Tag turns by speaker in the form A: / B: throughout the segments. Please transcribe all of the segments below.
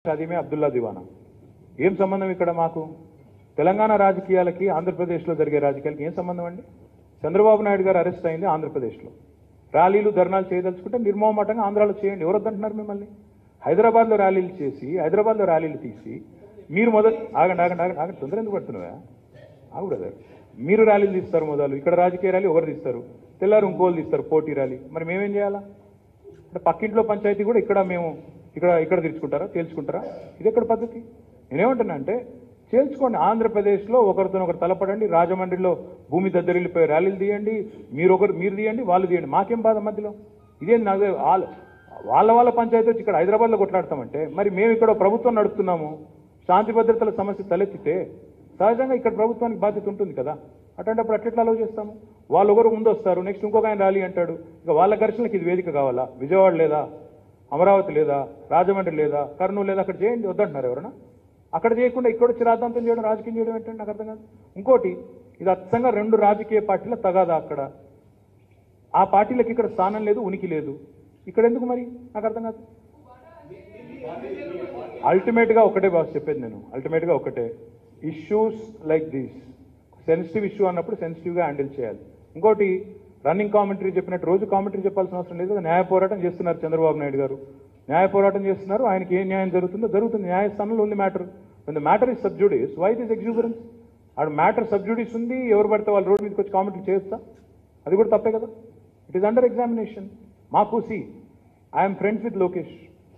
A: షాదీమే అబ్దుల్లా దివానా ఏం సంబంధం ఇక్కడ మాకు తెలంగాణ రాజకీయాలకి ఆంధ్రప్రదేశ్లో జరిగే రాజకీయాలకి ఏం సంబంధం అండి చంద్రబాబు నాయుడు గారు అరెస్ట్ అయింది ఆంధ్రప్రదేశ్లో ర్యాలీలు ధర్నాలు చేయదలుచుకుంటే నిర్మోహమాటంగా ఆంధ్రాలో చేయండి ఎవరు వద్దంటున్నారు మిమ్మల్ని హైదరాబాద్లో ర్యాలీలు చేసి హైదరాబాద్లో ర్యాలీలు తీసి మీరు మొదలు ఆగండి ఆగండి ఆగండి ఆగండి తొందర ఎందుకు పడుతున్నావా ఆగు బ్రదర్ మీరు ర్యాలీలు తీస్తారు మొదలు ఇక్కడ రాజకీయ ర్యాలీ ఒకరు తీస్తారు తెల్లారు ఇంకోళ్ళు తీస్తారు పోటీ ర్యాలీ మరి మేమేం చేయాలా అంటే పక్కింట్లో పంచాయతీ కూడా ఇక్కడ మేము ఇక్కడ ఇక్కడ తీర్చుకుంటారా తేల్చుకుంటారా ఇది ఎక్కడ పద్ధతి నేనేమంటున్నా అంటే చేల్చుకోండి ఆంధ్రప్రదేశ్లో ఒకరితో ఒకరు తలపడండి రాజమండ్రిలో భూమి దద్దరిల్లిపోయి ర్యాలీలు తీయండి మీరు ఒకరు మీరు తీయండి వాళ్ళు తీయండి మాకేం బాధ మధ్యలో ఇదేంది నాకు వాళ్ళ వాళ్ళ వాళ్ళ పంచాయతీ వచ్చి ఇక్కడ హైదరాబాద్లో కొట్లాడతామంటే మరి మేము ఇక్కడ ప్రభుత్వం నడుపుతున్నాము శాంతి భద్రతల సమస్య తలెత్తితే సహజంగా ఇక్కడ ప్రభుత్వానికి బాధ్యత ఉంటుంది కదా అటువంటిప్పుడు అట్లెట్లా అలవ్ చేస్తాము వాళ్ళు ఒకరు ముందు వస్తారు నెక్స్ట్ ఇంకొక ఆయన ర్యాలీ అంటాడు ఇక వాళ్ళ ఘర్షణకి ఇది వేదిక కావాలా విజయవాడ లేదా అమరావతి లేదా రాజమండ్రి లేదా కర్నూలు లేదా అక్కడ చేయండి వద్దంటున్నారు ఎవరైనా అక్కడ చేయకుండా ఇక్కడ వచ్చి రాద్ధాంతం చేయడం రాజకీయం చేయడం ఏంటంటే నాకు అర్థం కాదు ఇంకోటి ఇది అచ్చంగా రెండు రాజకీయ పార్టీల తగాదా అక్కడ ఆ పార్టీలకు ఇక్కడ స్థానం లేదు ఉనికి లేదు ఇక్కడ ఎందుకు మరి నాకు అర్థం కాదు అల్టిమేట్ గా ఒకటే బాస్ చెప్పేది నేను అల్టిమేట్ గా ఒకటే issues like these sensitive issue అన్నప్పుడు సెన్సిటివ్ గా హ్యాండిల్ చేయాలి ఇంకోటి రన్నింగ్ కామెంటరీ చెప్పినట్టు రోజు కామెంటరీ చెప్పాల్సిన అవసరం లేదు న్యాయ పోరాటం చేస్తున్నారు చంద్రబాబు నాయుడు గారు న్యాయ పోరాటం చేస్తున్నారు ఆయనకి ఏ న్యాయం జరుగుతుందో జరుగుతుంది న్యాయస్థానంలో ఉంది matter the matter is sub judice why is exuberance ఆడ మ్యాటర్ సబ్జుడీస్ ఉంది ఎవరు పడితే వాళ్ళు రోడ్డు మీదకి వచ్చి కామెంటరీ చేస్తా అది కూడా తప్పే కదా ఇట్ ఈస్ అండర్ ఎగ్జామినేషన్ మాకు see I'm friends with Lokesh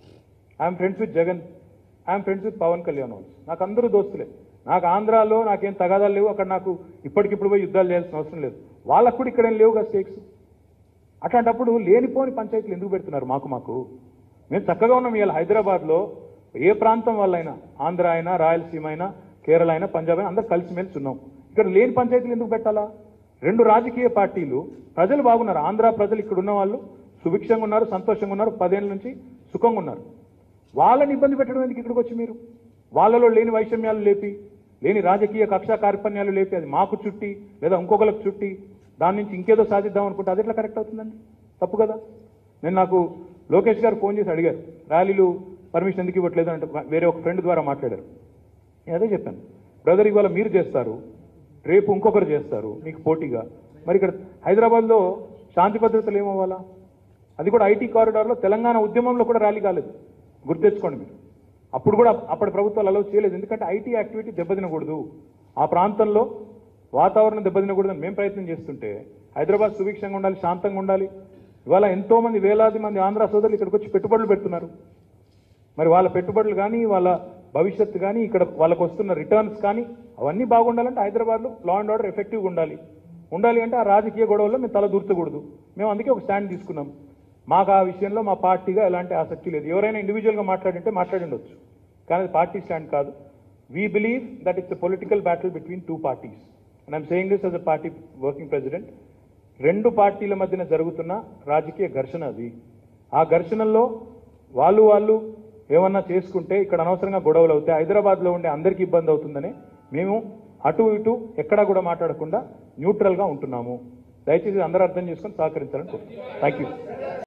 A: I'm friends with Jagan I'm friends with Pawan Kalyan also నాకు అందరూ దోస్తులే నాకు ఆంధ్రాలో నాకేం తగాదాలు లేవు అక్కడ నాకు ఇప్పటికిప్పుడు పోయి యుద్ధాలు చేయాల్సిన అవసరం లేదు వాళ్ళకు కూడా ఇక్కడ ఏం లేవు కదా స్టేక్స్ అట్లాంటప్పుడు లేనిపోని పంచాయతీలు ఎందుకు పెడుతున్నారు మాకు మాకు మేము చక్కగా ఉన్నాం ఇవాళ హైదరాబాద్లో ఏ ప్రాంతం వాళ్ళైనా ఆంధ్ర అయినా రాయలసీమ అయినా కేరళ అయినా పంజాబ్ అయినా అందరూ కలిసిమెలిసి ఉన్నాం ఇక్కడ లేని పంచాయతీలు ఎందుకు పెట్టాలా రెండు రాజకీయ పార్టీలు ప్రజలు బాగున్నారు ఆంధ్ర ప్రజలు ఇక్కడ ఉన్న వాళ్ళు సుభిక్షంగా ఉన్నారు సంతోషంగా ఉన్నారు పదేళ్ళ నుంచి సుఖంగా ఉన్నారు వాళ్ళని ఇబ్బంది పెట్టడం ఎందుకు ఇక్కడికి వచ్చి మీరు వాళ్ళలో లేని వైషమ్యాలు లేపి లేని రాజకీయ కక్షా కార్పణ్యాలు లేపి అది మాకు చుట్టి లేదా ఇంకొకరికి చుట్టి దాని నుంచి ఇంకేదో సాధిద్దాం అనుకుంటే అది ఎట్లా కరెక్ట్ అవుతుందండి తప్పు కదా నేను నాకు లోకేష్ గారు ఫోన్ చేసి అడిగారు ర్యాలీలు పర్మిషన్ ఎందుకు ఇవ్వట్లేదు అంటే వేరే ఒక ఫ్రెండ్ ద్వారా మాట్లాడారు నేను అదే చెప్పాను బ్రదర్ ఇవాళ మీరు చేస్తారు రేపు ఇంకొకరు చేస్తారు మీకు పోటీగా మరి ఇక్కడ హైదరాబాద్లో శాంతి భద్రతలు ఏమవ్వాలా అది కూడా ఐటీ కారిడార్లో తెలంగాణ ఉద్యమంలో కూడా ర్యాలీ కాలేదు గుర్తెచ్చుకోండి మీరు అప్పుడు కూడా అప్పటి ప్రభుత్వాలు అలౌ చేయలేదు ఎందుకంటే ఐటీ యాక్టివిటీ దెబ్బతినకూడదు ఆ ప్రాంతంలో వాతావరణం దెబ్బతినకూడదని మేము ప్రయత్నం చేస్తుంటే హైదరాబాద్ సుభిక్షంగా ఉండాలి శాంతంగా ఉండాలి ఇవాళ ఎంతో మంది వేలాది మంది ఆంధ్ర సోదరులు ఇక్కడికి వచ్చి పెట్టుబడులు పెడుతున్నారు మరి వాళ్ళ పెట్టుబడులు కానీ వాళ్ళ భవిష్యత్తు కానీ ఇక్కడ వాళ్ళకు వస్తున్న రిటర్న్స్ కానీ అవన్నీ బాగుండాలంటే హైదరాబాద్లో లా అండ్ ఆర్డర్ ఎఫెక్టివ్గా ఉండాలి ఉండాలి అంటే ఆ రాజకీయ గొడవల్లో మేము తల దూర్చకూడదు మేము అందుకే ఒక స్టాండ్ తీసుకున్నాం మాకు ఆ విషయంలో మా పార్టీగా ఎలాంటి ఆసక్తి లేదు ఎవరైనా ఇండివిజువల్గా మాట్లాడింటే మాట్లాడిండొచ్చు కానీ అది పార్టీ స్టాండ్ కాదు we believe that it's a political battle between two parties and I'm saying this as a party working president రెండు పార్టీల మధ్యన జరుగుతున్న రాజకీయ ఘర్షణ అది ఆ ఘర్షణల్లో వాళ్ళు వాళ్ళు ఏమన్నా చేసుకుంటే ఇక్కడ అనవసరంగా గొడవలు అవుతాయి హైదరాబాద్లో ఉండే అందరికీ ఇబ్బంది అవుతుందని మేము అటు ఇటు ఎక్కడా కూడా మాట్లాడకుండా న్యూట్రల్గా ఉంటున్నాము దయచేసి అందరూ అర్థం చేసుకొని సహకరించాలని కోరుతున్నాను థ్యాంక్ యూ